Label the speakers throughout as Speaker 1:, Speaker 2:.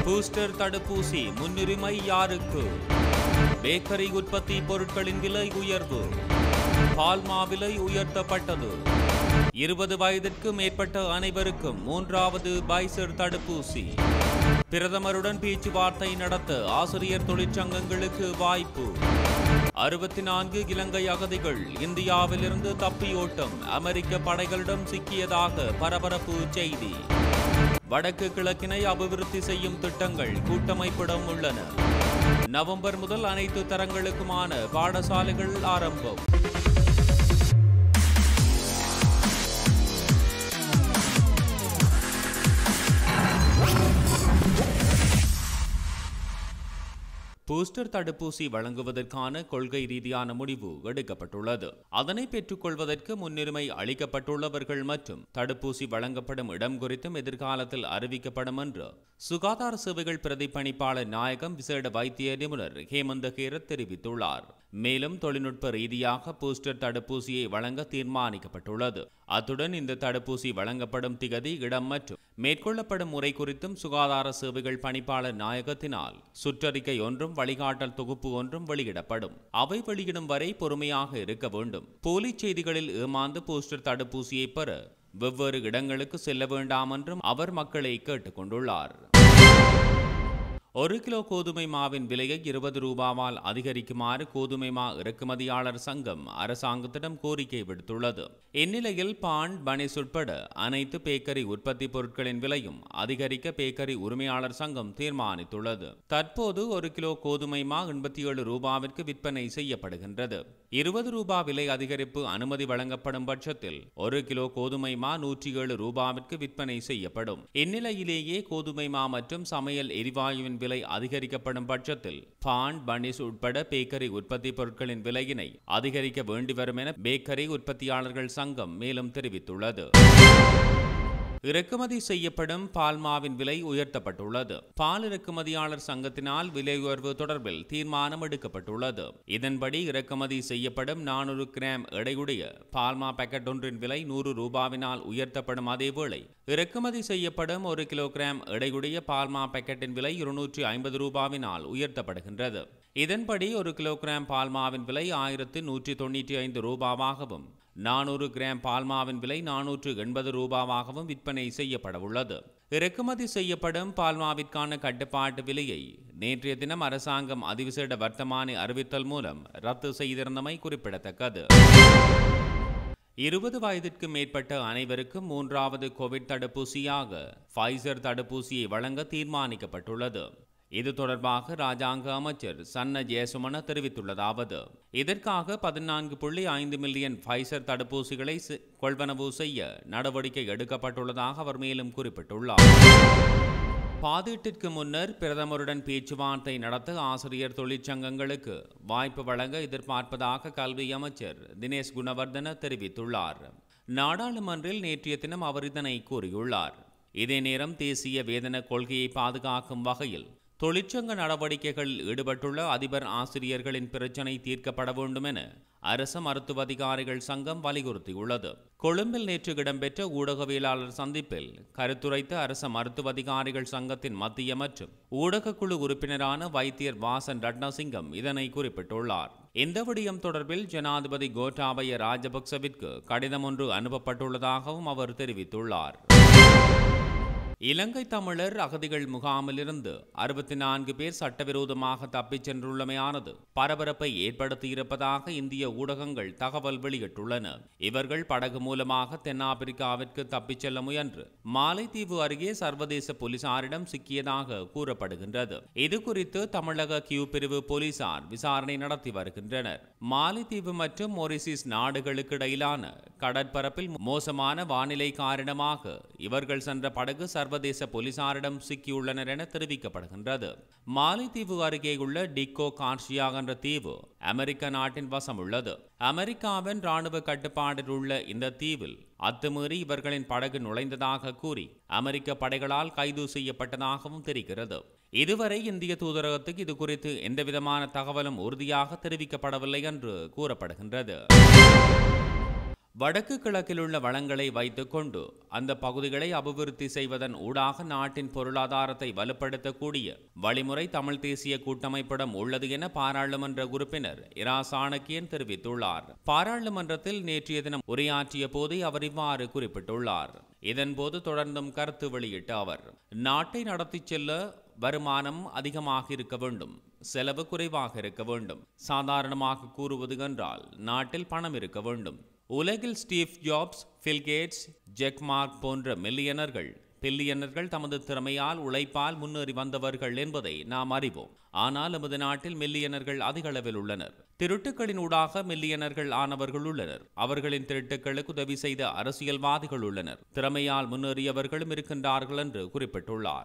Speaker 1: booster தடுப்பூசி முன்னுரிமை யாருக்கு பேக்கரி உற்பத்தி பொருட்களின் விலை உயர்வு பால்மா விலை உயர்த்தப்பட்டது இருபது வயதிற்கு மேற்பட்ட அனைவருக்கும் மூன்றாவது பைசர் தடுப்பூசி பிரதமருடன் பேச்சுவார்த்தை நடத்த ஆசிரியர் தொழிற்சங்கங்களுக்கு வாய்ப்பு அறுபத்தி நான்கு இலங்கை அகதிகள் இந்தியாவிலிருந்து தப்பியோட்டம் அமெரிக்க படைகளிடம் சிக்கியதாக பரபரப்பு செய்தி வடக்கு கிழக்கினை அபிவிருத்தி செய்யும் திட்டங்கள் கூட்டமைப்பிடம் உள்ளன நவம்பர் முதல் அனைத்து தரங்களுக்குமான பாடசாலைகள் ஆரம்பம் பூஸ்டர் தடுப்பூசி வழங்குவதற்கான கொள்கை ரீதியான முடிவு எடுக்கப்பட்டுள்ளது அதனை பெற்றுக்கொள்வதற்கு முன்னுரிமை அளிக்கப்பட்டுள்ளவர்கள் மற்றும் தடுப்பூசி வழங்கப்படும் இடம் குறித்தும் எதிர்காலத்தில் அறிவிக்கப்படும் என்று சுகாதார சேவைகள் பிரதிப்பணிப்பாளர் நாயகம் விசேட வைத்திய நிபுணர் ஹேமந்த கேரத் தெரிவித்துள்ளார் மேலும் தொழில்நுட்ப ரீதியாக பூஸ்டர் தடுப்பூசியை வழங்க தீர்மானிக்கப்பட்டுள்ளது அத்துடன் இந்த தடுப்பூசி வழங்கப்படும் திகதி இடம் மற்றும் மேற்கொள்ளப்படும் முறை குறித்தும் சுகாதார சேவைகள் பணிப்பாளர் நாயகத்தினால் சுற்றறிக்கை ஒன்றும் வழிகாட்டல் தொகுப்பு ஒன்றும் வெளியிடப்படும் அவை வெளியிடும் வரை பொறுமையாக இருக்க வேண்டும் போலி செய்திகளில் ஏமாந்து பூஸ்டர் தடுப்பூசியை பெற வெவ்வேறு இடங்களுக்கு செல்ல வேண்டாம் என்றும் அவர் மக்களை கேட்டுக்கொண்டுள்ளார் ஒரு கிலோ கோதுமை மாவின் விலையை இருபது ரூபாவால் அதிகரிக்குமாறு கோதுமை மா இறக்குமதியாளர் சங்கம் அரசாங்கத்திடம் கோரிக்கை விடுத்துள்ளது இந்நிலையில் பான் பனிஸ் உட்பட அனைத்து பேக்கரி உற்பத்தி பொருட்களின் விலையும் அதிகரிக்க பேக்கரி உரிமையாளர் சங்கம் தீர்மானித்துள்ளது தற்போது ஒரு கிலோ கோதுமை மா எண்பத்தி ஏழு ரூபாவிற்கு விற்பனை செய்யப்படுகின்றது இருபது ரூபாய் விலை அதிகரிப்பு அனுமதி வழங்கப்படும் பட்சத்தில் ஒரு கிலோ கோதுமை மா நூற்றி ஏழு ரூபாவிற்கு விற்பனை செய்யப்படும் இந்நிலையிலேயே கோதுமை மா மற்றும் சமையல் எரிவாயுவின் விலை அதிகரிக்கப்படும் பட்சத்தில் பான் பனிஸ் உட்பட பேக்கரி உற்பத்தி பொருட்களின் விலையினை அதிகரிக்க வேண்டி வரும் என பேக்கரி உற்பத்தியாளர்கள் சங்கம் மேலும் தெரிவித்துள்ளது இறக்குமதி செய்யப்படும் பால்மாவின் விலை உயர்த்தப்பட்டுள்ளது பால் இறக்குமதியாளர் சங்கத்தினால் விலை உயர்வு தொடர்பில் தீர்மானம் எடுக்கப்பட்டுள்ளது இதன்படி இறக்குமதி செய்யப்படும் நானூறு கிராம் எடையுடைய பால்மா பாக்கெட் ஒன்றின் விலை நூறு ரூபாவினால் உயர்த்தப்படும் அதேவேளை இறக்குமதி செய்யப்படும் ஒரு கிலோகிராம் எடையுடைய பால்மா பாக்கெட்டின் விலை இருநூற்றி ஐம்பது ரூபாவினால் உயர்த்தப்படுகின்றது இதன்படி ஒரு கிலோகிராம் பால்மாவின் விலை ஆயிரத்து நூற்றி தொண்ணூற்றி ஐந்து ரூபாவாகவும் நானூறு கிராம் பால்மாவின் விலை நானூற்று எண்பது ரூபாவாகவும் விற்பனை செய்யப்பட உள்ளது இறக்குமதி செய்யப்படும் பால்மாவிற்கான கட்டுப்பாட்டு விலையை நேற்றைய தினம் அரசாங்கம் அதிவிசேட வர்த்தமானி அறிவித்தல் மூலம் ரத்து செய்திருந்தமை குறிப்பிடத்தக்கது இருபது வயதிற்கு மேற்பட்ட அனைவருக்கும் மூன்றாவது கோவிட் தடுப்பூசியாக ஃபைசர் தடுப்பூசியை வழங்க தீர்மானிக்கப்பட்டுள்ளது இது தொடர்பாக ராஜாங்க அமைச்சர் சன்ன ஜெயசுமன தெரிவித்துள்ளதாவது இதற்காக பதினான்கு புள்ளி ஐந்து மில்லியன் ஃபைசர் தடுப்பூசிகளை செ- கொள்வனவு செய்ய நடவடிக்கை எடுக்கப்பட்டுள்ளதாக அவர் மேலும் குறிப்பிட்டுள்ளார் பாதீட்டிற்கு முன்னர் பிரதமருடன் பேச்சுவார்த்தை நடத்த ஆசிரியர் தொழிற்சங்கங்களுக்கு வாய்ப்பு வழங்க எதிர்பார்ப்பதாக கல்வி அமைச்சர் தினேஷ் குணவர்தன தெரிவித்துள்ளார் நாடாளுமன்றில் நேற்றைய தினம் அவர் இதனை கூறியுள்ளார் இதே நேரம் தேசிய வேதன கொள்கையை பாதுகாக்கும் வகையில் தொழிற்சங்க நடவடிக்கைகளில் ஈடுபட்டுள்ள அதிபர் ஆசிரியர்களின் பிரச்சினை தீர்க்கப்பட வேண்டும் என அரச மருத்துவ அதிகாரிகள் சங்கம் வலியுறுத்தியுள்ளது கொழும்பில் நேற்று இடம்பெற்ற ஊடகவியலாளர் சந்திப்பில் கருத்துரைத்த அரச மருத்துவ அதிகாரிகள் சங்கத்தின் மத்திய மற்றும் ஊடகக்குழு உறுப்பினரான வைத்தியர் வாசன் ரட்னசிங்கம் இதனை குறிப்பிட்டுள்ளார் இந்த விடயம் தொடர்பில் ஜனாதிபதி கோட்டாபய ராஜபக்சவிற்கு கடிதம் ஒன்று அனுப்பப்பட்டுள்ளதாகவும் அவர் தெரிவித்துள்ளார் இலங்கை தமிழர் அகதிகள் முகாமிலிருந்து அறுபத்தி நான்கு பேர் சட்டவிரோதமாக தப்பிச் சென்றுள்ளமையானது பரபரப்பை ஏற்படுத்தியிருப்பதாக இந்திய ஊடகங்கள் தகவல் வெளியிட்டுள்ளன இவர்கள் படகு மூலமாக தென்னாப்பிரிக்காவிற்கு தப்பிச் செல்ல முயன்று மாலைத்தீவு அருகே சர்வதேச போலீசாரிடம் சிக்கியதாக கூறப்படுகின்றது இது குறித்து தமிழக கியூ பிரிவு போலீசார் விசாரணை நடத்தி வருகின்றனர் மாலைத்தீவு மற்றும் மொரிசிஸ் நாடுகளுக்கு இடையிலான கடற்பரப்பில் மோசமான வானிலை காரணமாக இவர்கள் சென்ற படகு சர்வதேச போலீசாரிடம் சிக்கியுள்ளனர் என தெரிவிக்கப்படுகின்றது மாலைத்தீவு அருகேயுள்ள டிக்கோ கார்ஷியா என்ற தீவு அமெரிக்க நாட்டின் வசம் உள்ளது அமெரிக்காவின் ராணுவ கட்டுப்பாட்டில் உள்ள இந்த தீவில் அத்துமீறி இவர்களின் படகு நுழைந்ததாக கூறி அமெரிக்க படைகளால் கைது செய்யப்பட்டதாகவும் தெரிகிறது இதுவரை இந்திய தூதரகத்துக்கு இது குறித்து எந்தவிதமான தகவலும் உறுதியாக தெரிவிக்கப்படவில்லை என்று கூறப்படுகின்றது வடக்கு கிழக்கில் உள்ள வளங்களை வைத்துக்கொண்டு அந்த பகுதிகளை அபிவிருத்தி செய்வதன் ஊடாக நாட்டின் பொருளாதாரத்தை வலுப்படுத்தக்கூடிய வழிமுறை தமிழ் தேசிய கூட்டமைப்பிடம் உள்ளது என பாராளுமன்ற உறுப்பினர் இரா சாணக்கியன் தெரிவித்துள்ளார் பாராளுமன்றத்தில் நேற்றைய தினம் உரையாற்றிய போதே அவர் இவ்வாறு குறிப்பிட்டுள்ளார் இதன்போது தொடர்ந்தும் கருத்து வெளியிட்ட அவர் நாட்டை நடத்திச் செல்ல வருமானம் அதிகமாக இருக்க வேண்டும் செலவு குறைவாக இருக்க வேண்டும் சாதாரணமாக கூறுவது என்றால் நாட்டில் பணம் இருக்க வேண்டும் உலகில் ஸ்டீவ் ஜாப்ஸ் பில்கேட்ஸ் ஜெக்மார்க் போன்ற மில்லியனர்கள் பில்லியனர்கள் தமது திறமையால் உழைப்பால் முன்னேறி வந்தவர்கள் என்பதை நாம் அறிவோம் ஆனால் நமது நாட்டில் மில்லியனர்கள் அதிக அளவில் உள்ளனர் திருட்டுக்களின் ஊடாக மில்லியனர்கள் ஆனவர்கள் உள்ளனர் அவர்களின் திருட்டுக்களுக்கு உதவி செய்த அரசியல்வாதிகள் உள்ளனர் திறமையால் முன்னேறியவர்களும் இருக்கின்றார்கள் என்று குறிப்பிட்டுள்ளார்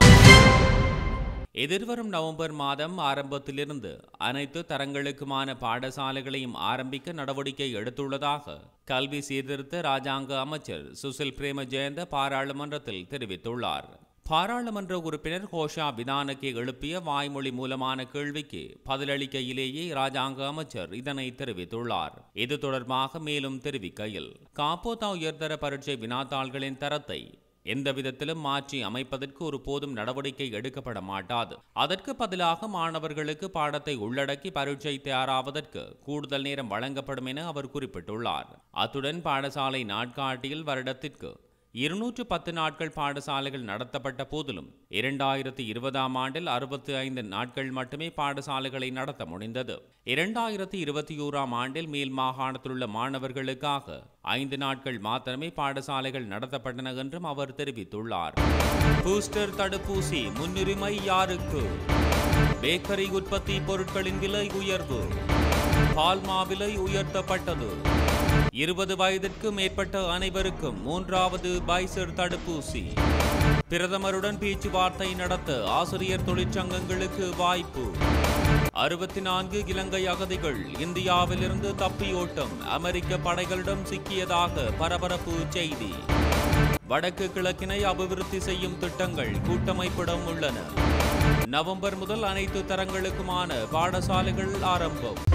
Speaker 1: எதிர்வரும் நவம்பர் மாதம் ஆரம்பத்திலிருந்து அனைத்து தரங்களுக்குமான பாடசாலைகளையும் ஆரம்பிக்க நடவடிக்கை எடுத்துள்ளதாக கல்வி சீர்திருத்த ராஜாங்க அமைச்சர் சுசில் பிரேம ஜெயந்த பாராளுமன்றத்தில் தெரிவித்துள்ளார் பாராளுமன்ற உறுப்பினர் ஹோஷா விதானக்கே எழுப்பிய வாய்மொழி மூலமான கேள்விக்கு பதிலளிக்கையிலேயே ராஜாங்க அமைச்சர் இதனை தெரிவித்துள்ளார் இது தொடர்பாக மேலும் தெரிவிக்கையில் காப்போதா உயர்தர பரீட்சை வினாத்தாள்களின் தரத்தை எந்த விதத்திலும் மாற்றி அமைப்பதற்கு ஒரு போதும் நடவடிக்கை எடுக்கப்பட மாட்டாது அதற்கு பதிலாக மாணவர்களுக்கு பாடத்தை உள்ளடக்கி பரீட்சை தயாராவதற்கு கூடுதல் நேரம் வழங்கப்படும் என அவர் குறிப்பிட்டுள்ளார் அத்துடன் பாடசாலை நாட்காட்டியில் வருடத்திற்கு இருநூற்று பத்து நாட்கள் பாடசாலைகள் நடத்தப்பட்ட போதிலும் இரண்டாயிரத்தி இருபதாம் ஆண்டில் அறுபத்தி ஐந்து நாட்கள் மட்டுமே பாடசாலைகளை நடத்த முடிந்தது இரண்டாயிரத்தி இருபத்தி ஓராம் ஆண்டில் மேல் மாகாணத்தில் உள்ள மாணவர்களுக்காக ஐந்து நாட்கள் மாத்திரமே பாடசாலைகள் நடத்தப்பட்டன என்றும் அவர் தெரிவித்துள்ளார் பூஸ்டர் தடுப்பூசி முன்னுரிமை யாருக்கு பேக்கரி உற்பத்தி பொருட்களின் விலை உயர்வு பால்மா விலை உயர்த்தப்பட்டது இருபது வயதிற்கு மேற்பட்ட அனைவருக்கும் மூன்றாவது பைசர் தடுப்பூசி பிரதமருடன் பேச்சுவார்த்தை நடத்த ஆசிரியர் தொழிற்சங்கங்களுக்கு வாய்ப்பு அறுபத்தி நான்கு இலங்கை அகதிகள் இந்தியாவிலிருந்து தப்பியோட்டம் அமெரிக்க படைகளிடம் சிக்கியதாக பரபரப்பு செய்தி வடக்கு கிழக்கினை அபிவிருத்தி செய்யும் திட்டங்கள் கூட்டமைப்பிடம் உள்ளன நவம்பர் முதல் அனைத்து தரங்களுக்குமான பாடசாலைகள் ஆரம்பம்